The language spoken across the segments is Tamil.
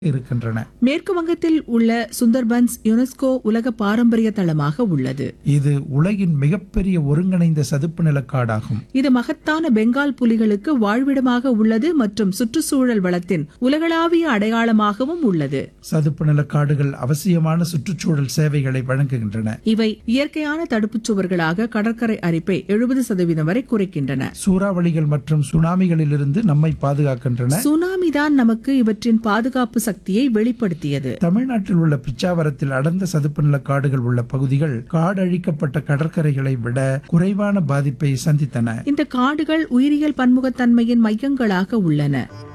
இருக்கின்றன மேற்கு வங்கத்தில் உள்ள சுந்தர்பன்ஸ் யுனெஸ்கோ உலக பாரம்பரிய தளமாக உள்ளது இது உலகின் மிகப்பெரிய ஒருங்கிணைந்த சதுப்பு நிலக்காடாகும் இது மகத்தான பெங்கால் புலிகளுக்கு வாழ்விடமாக உள்ளது மற்றும் சுற்றுச்சூழல் வளத்தின் உலகளாவிய அடையாளமாகவும் உள்ளது சதுப்பு நிலக்காடுகள் அவசியமான சுற்றுச்சூழல் சேவைகளை வழங்குகின்றன இவை இயற்கையான தடுப்புச் சுவர்களாக கடற்கரை அரிப்பை எழுபது சதவீதம் வரை குறைக்கின்றன சூறாவளிகள் மற்றும் சுனாமிகளிலிருந்து நம்மை பாதுகாக்கின்றன சுனாமி தான் நமக்கு இவற்றின் பாதுகாப்பு சக்தியை வெளிப்படுத்தியது தமிழ்நாட்டில் உள்ள பிச்சாவரத்தில் அடர்ந்த சதுப்பு நில காடுகள் உள்ள பகுதிகள் காடழிக்கப்பட்ட கடற்கரைகளை விட குறைவான பாதிப்பை சந்தித்தன இந்த காடுகள் உயிரியல் பன்முகத்தன்மையின் மையங்களாக உள்ளன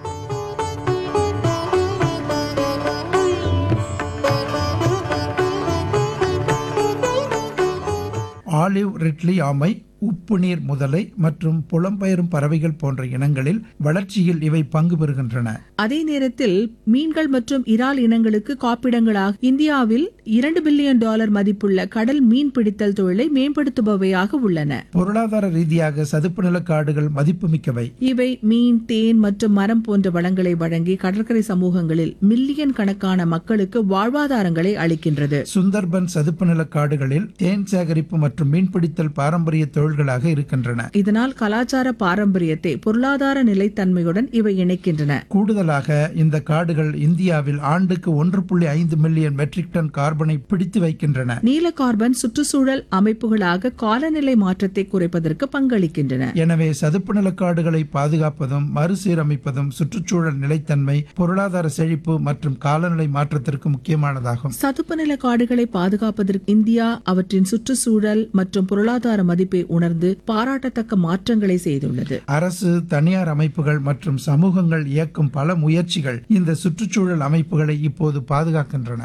ஆலிவ் ரிட்லி ஆமை உப்பு நீர் முதலை மற்றும் புலம்பெயரும் பறவைகள் போன்ற இனங்களில் வளர்ச்சியில் இவை பங்கு பெறுகின்றன அதே நேரத்தில் மீன்கள் மற்றும் இறால் இனங்களுக்கு காப்பிடங்களாக இந்தியாவில் இரண்டு பில்லியன் டாலர் மதிப்புள்ள கடல் மீன் பிடித்தல் தொழிலை மேம்படுத்துபவையாக உள்ளன பொருளாதார ரீதியாக சதுப்பு நில காடுகள் மதிப்புமிக்கவை இவை மீன் தேன் மற்றும் மரம் போன்ற வளங்களை வழங்கி கடற்கரை சமூகங்களில் மில்லியன் கணக்கான மக்களுக்கு வாழ்வாதாரங்களை அளிக்கின்றது சுந்தர்பன் சதுப்பு நில காடுகளில் தேன் சேகரிப்பு மற்றும் மீன்பிடித்தல் பாரம்பரிய தொழில்களாக இருக்கின்றன இதனால் கலாச்சார பாரம்பரியத்தை பொருளாதார நிலைத்தன்மையுடன் இவை இணைக்கின்றன கூடுதலாக இந்த காடுகள் இந்தியாவில் ஆண்டுக்கு ஒன்று புள்ளி ஐந்து மில்லியன் மெட்ரிக் டன் கார்பனை பிடித்து வைக்கின்றன நீல கார்பன் சுற்றுச்சூழல் அமைப்புகளாக காலநிலை மாற்றத்தை குறைப்பதற்கு பங்களிக்கின்றன எனவே சதுப்பு நில காடுகளை பாதுகாப்பதும் மறுசீரமைப்பதும் சுற்றுச்சூழல் நிலைத்தன்மை பொருளாதார செழிப்பு மற்றும் காலநிலை மாற்றத்திற்கு முக்கியமானதாகும் சதுப்பு நில காடுகளை பாதுகாப்பதற்கு இந்தியா அவற்றின் சுற்றுச்சூழல் மற்றும் பொருளாதார மதிப்பை உணர்ந்து பாராட்டத்தக்க மாற்றங்களை செய்துள்ளது அரசு தனியார் அமைப்புகள் மற்றும் சமூகங்கள் இயக்கும் பல முயற்சிகள் இந்த சுற்றுச்சூழல் அமைப்புகளை இப்போது பாதுகாக்கின்றன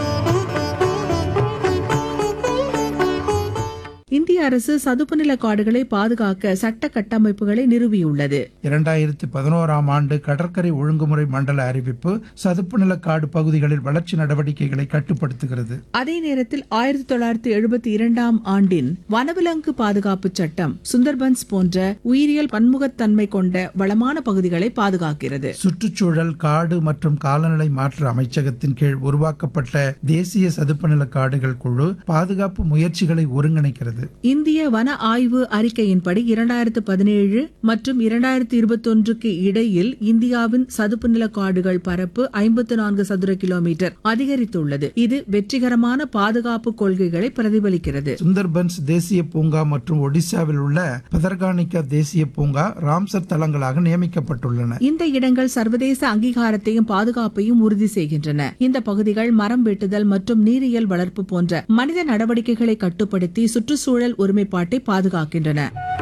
இந்திய அரசு சதுப்பு நில காடுகளை பாதுகாக்க சட்ட கட்டமைப்புகளை நிறுவியுள்ளது இரண்டாயிரத்தி பதினோராம் ஆண்டு கடற்கரை ஒழுங்குமுறை மண்டல அறிவிப்பு சதுப்பு நில காடு பகுதிகளில் வளர்ச்சி நடவடிக்கைகளை கட்டுப்படுத்துகிறது அதே நேரத்தில் ஆயிரத்தி தொள்ளாயிரத்தி எழுபத்தி இரண்டாம் ஆண்டின் வனவிலங்கு பாதுகாப்பு சட்டம் சுந்தர்பன்ஸ் போன்ற உயிரியல் பன்முகத்தன்மை கொண்ட வளமான பகுதிகளை பாதுகாக்கிறது சுற்றுச்சூழல் காடு மற்றும் காலநிலை மாற்ற அமைச்சகத்தின் கீழ் உருவாக்கப்பட்ட தேசிய சதுப்பு நில காடுகள் குழு பாதுகாப்பு முயற்சிகளை ஒருங்கிணைக்கிறது இந்திய வன ஆய்வு அறிக்கையின்படி இரண்டாயிரத்து பதினேழு மற்றும் இரண்டாயிரத்து இருபத்தொன்றுக்கு இடையில் இந்தியாவின் சதுப்பு நில காடுகள் பரப்பு ஐம்பத்து நான்கு சதுர கிலோமீட்டர் அதிகரித்துள்ளது இது வெற்றிகரமான பாதுகாப்பு கொள்கைகளை பிரதிபலிக்கிறது சுந்தர்பன்ஸ் தேசிய பூங்கா மற்றும் ஒடிசாவில் உள்ள பதர்கானிகா தேசிய பூங்கா ராம்சர் தலங்களாக நியமிக்கப்பட்டுள்ளன இந்த இடங்கள் சர்வதேச அங்கீகாரத்தையும் பாதுகாப்பையும் உறுதி செய்கின்றன இந்த பகுதிகள் மரம் வெட்டுதல் மற்றும் நீரியல் வளர்ப்பு போன்ற மனித நடவடிக்கைகளை கட்டுப்படுத்தி சுற்றுச்சூழல் ஒருமைப்பாட்டை பாதுகாக்கின்றன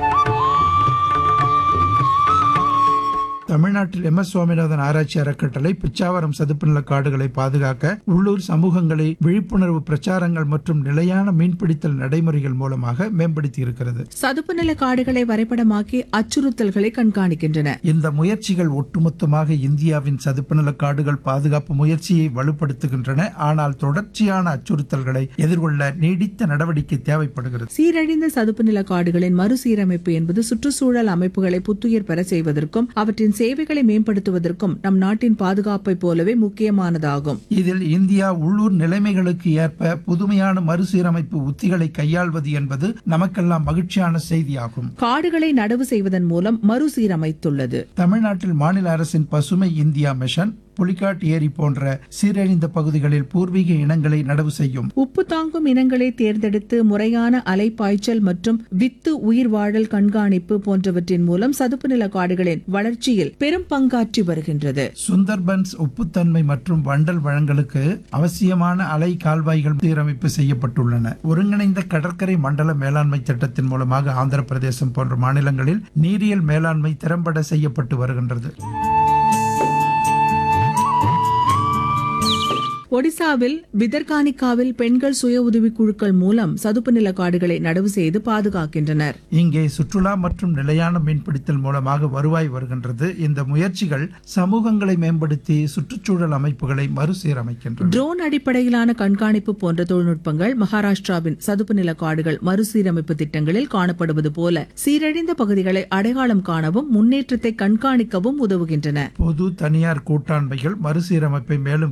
தமிழ்நாட்டில் எம் எஸ் சுவாமிநாதன் ஆராய்ச்சி அறக்கட்டளை பிச்சாவரம் சதுப்பு நில காடுகளை பாதுகாக்க உள்ளூர் சமூகங்களை விழிப்புணர்வு பிரச்சாரங்கள் மற்றும் நிலையான மீன்பிடித்தல் நடைமுறைகள் மூலமாக மேம்படுத்தி இருக்கிறது சதுப்பு நில காடுகளை வரைபடமாக்கி அச்சுறுத்தல்களை கண்காணிக்கின்றன இந்த முயற்சிகள் ஒட்டுமொத்தமாக இந்தியாவின் சதுப்பு நில காடுகள் பாதுகாப்பு முயற்சியை வலுப்படுத்துகின்றன ஆனால் தொடர்ச்சியான அச்சுறுத்தல்களை எதிர்கொள்ள நீடித்த நடவடிக்கை தேவைப்படுகிறது சீரழிந்த சதுப்பு நில காடுகளின் மறுசீரமைப்பு என்பது சுற்றுச்சூழல் அமைப்புகளை புத்துயிர் பெற செய்வதற்கும் அவற்றின் சேவைகளை மேம்படுத்துவதற்கும் நம் நாட்டின் பாதுகாப்பை போலவே முக்கியமானதாகும் இதில் இந்தியா உள்ளூர் நிலைமைகளுக்கு ஏற்ப புதுமையான மறுசீரமைப்பு உத்திகளை கையாள்வது என்பது நமக்கெல்லாம் மகிழ்ச்சியான செய்தியாகும் காடுகளை நடவு செய்வதன் மூலம் மறுசீரமைத்துள்ளது தமிழ்நாட்டில் மாநில அரசின் பசுமை இந்தியா மிஷன் புலிகாட் ஏரி போன்ற சீரழிந்த பகுதிகளில் பூர்வீக இனங்களை நடவு செய்யும் உப்பு தாங்கும் இனங்களை தேர்ந்தெடுத்து முறையான அலைப்பாய்ச்சல் மற்றும் வித்து உயிர் வாழல் கண்காணிப்பு போன்றவற்றின் மூலம் சதுப்பு நில காடுகளின் வளர்ச்சியில் பெரும் பங்காற்றி வருகின்றது சுந்தர்பன்ஸ் உப்புத்தன்மை மற்றும் வண்டல் வளங்களுக்கு அவசியமான அலை கால்வாய்கள் சீரமைப்பு செய்யப்பட்டுள்ளன ஒருங்கிணைந்த கடற்கரை மண்டல மேலாண்மை திட்டத்தின் மூலமாக ஆந்திர பிரதேசம் போன்ற மாநிலங்களில் நீரியல் மேலாண்மை திறம்பட செய்யப்பட்டு வருகின்றது ஒடிசாவில் விதர்கானிக்காவில் பெண்கள் சுய உதவிக் குழுக்கள் மூலம் சதுப்பு நில காடுகளை நடவு செய்து பாதுகாக்கின்றனர் இங்கே சுற்றுலா மற்றும் நிலையான மீன்பிடித்தல் மூலமாக வருவாய் வருகின்றது இந்த முயற்சிகள் சமூகங்களை மேம்படுத்தி சுற்றுச்சூழல் அமைப்புகளை மறுசீரமைக்கின்றன ட்ரோன் அடிப்படையிலான கண்காணிப்பு போன்ற தொழில்நுட்பங்கள் மகாராஷ்டிராவின் சதுப்பு நில காடுகள் மறுசீரமைப்பு திட்டங்களில் காணப்படுவது போல சீரழிந்த பகுதிகளை அடையாளம் காணவும் முன்னேற்றத்தை கண்காணிக்கவும் உதவுகின்றன பொது தனியார் கூட்டாண்மைகள் மறுசீரமைப்பை மேலும்